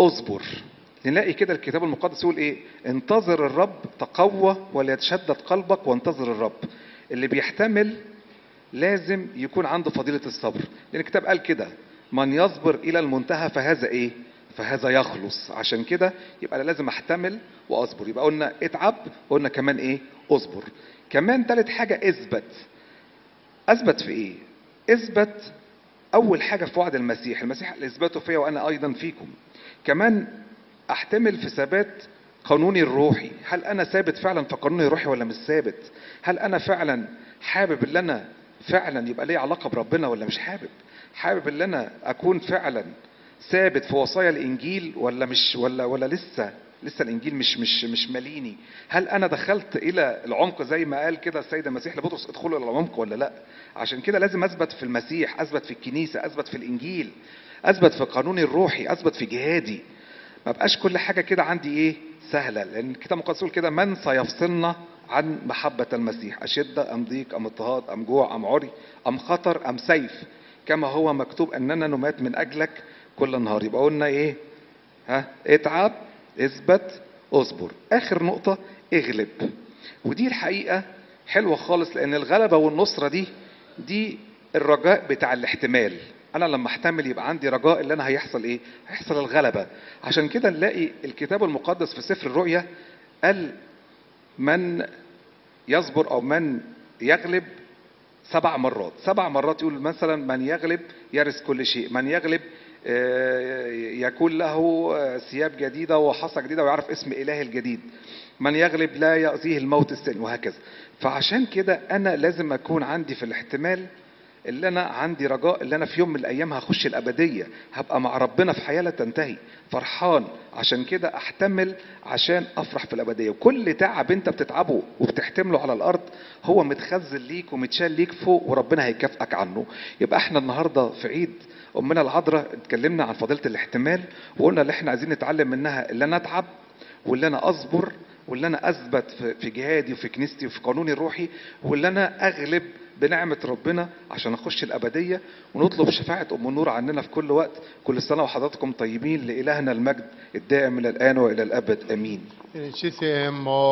اصبر نلاقي كده الكتاب المقدس يقول ايه انتظر الرب تقوى وليتشدد قلبك وانتظر الرب اللي بيحتمل لازم يكون عنده فضيلة الصبر لأن الكتاب قال كده من يصبر إلى المنتهى فهذا إيه فهذا يخلص عشان كده يبقى أنا لازم أحتمل وأصبر يبقى قلنا اتعب وقلنا كمان إيه أصبر كمان تالت حاجة اثبت اثبت في ايه اثبت اول حاجه في وعد المسيح المسيح اللي اثبته فيا وانا ايضا فيكم كمان احتمل في ثبات قانوني الروحي هل انا ثابت فعلا في قانوني الروحي ولا مش ثابت هل انا فعلا حابب ان انا فعلا يبقى لي علاقه بربنا ولا مش حابب حابب ان انا اكون فعلا ثابت في وصايا الانجيل ولا مش ولا ولا لسه لسه الانجيل مش مش مش ماليني هل انا دخلت الى العمق زي ما قال كده السيد المسيح لبطرس ادخلوا الى العمق ولا لا عشان كده لازم اثبت في المسيح اثبت في الكنيسه اثبت في الانجيل اثبت في قانوني الروحي اثبت في جهادي ما بقاش كل حاجه كده عندي ايه سهله لان الكتاب المقدس يقول كده من سيفصلنا عن محبه المسيح اشده ام ضيق ام اضطهاد ام جوع ام عري ام خطر ام سيف كما هو مكتوب اننا نمات من اجلك كل النهار يبقى قلنا ايه ها اتعب اثبت اصبر اخر نقطة اغلب ودي الحقيقة حلوة خالص لان الغلبة والنصرة دي دي الرجاء بتاع الاحتمال انا لما احتمل يبقى عندي رجاء اللي انا هيحصل ايه هيحصل الغلبة عشان كده نلاقي الكتاب المقدس في سفر الرؤيا قال من يصبر او من يغلب سبع مرات سبع مرات يقول مثلا من يغلب يرث كل شيء من يغلب يكون له ثياب جديدة وحصى جديدة ويعرف اسم إله الجديد من يغلب لا يأذيه الموت الثاني وهكذا فعشان كده أنا لازم أكون عندي في الاحتمال اللي أنا عندي رجاء اللي أنا في يوم من الأيام هخش الأبدية هبقى مع ربنا في حياة لا تنتهي فرحان عشان كده أحتمل عشان أفرح في الأبدية وكل تعب أنت بتتعبه وبتحتمله على الأرض هو متخزن ليك ومتشال ليك فوق وربنا هيكافئك عنه يبقى احنا النهاردة في عيد امنا العذراء اتكلمنا عن فضيله الاحتمال وقلنا اللي احنا عايزين نتعلم منها اللي انا اتعب واللي انا اصبر واللي انا اثبت في جهادي وفي كنيستي وفي قانوني الروحي واللي انا اغلب بنعمة ربنا عشان اخش الابدية ونطلب شفاعة ام النور عننا في كل وقت كل سنة وحضراتكم طيبين لالهنا المجد الدائم الى الان والى الابد امين Ci siamo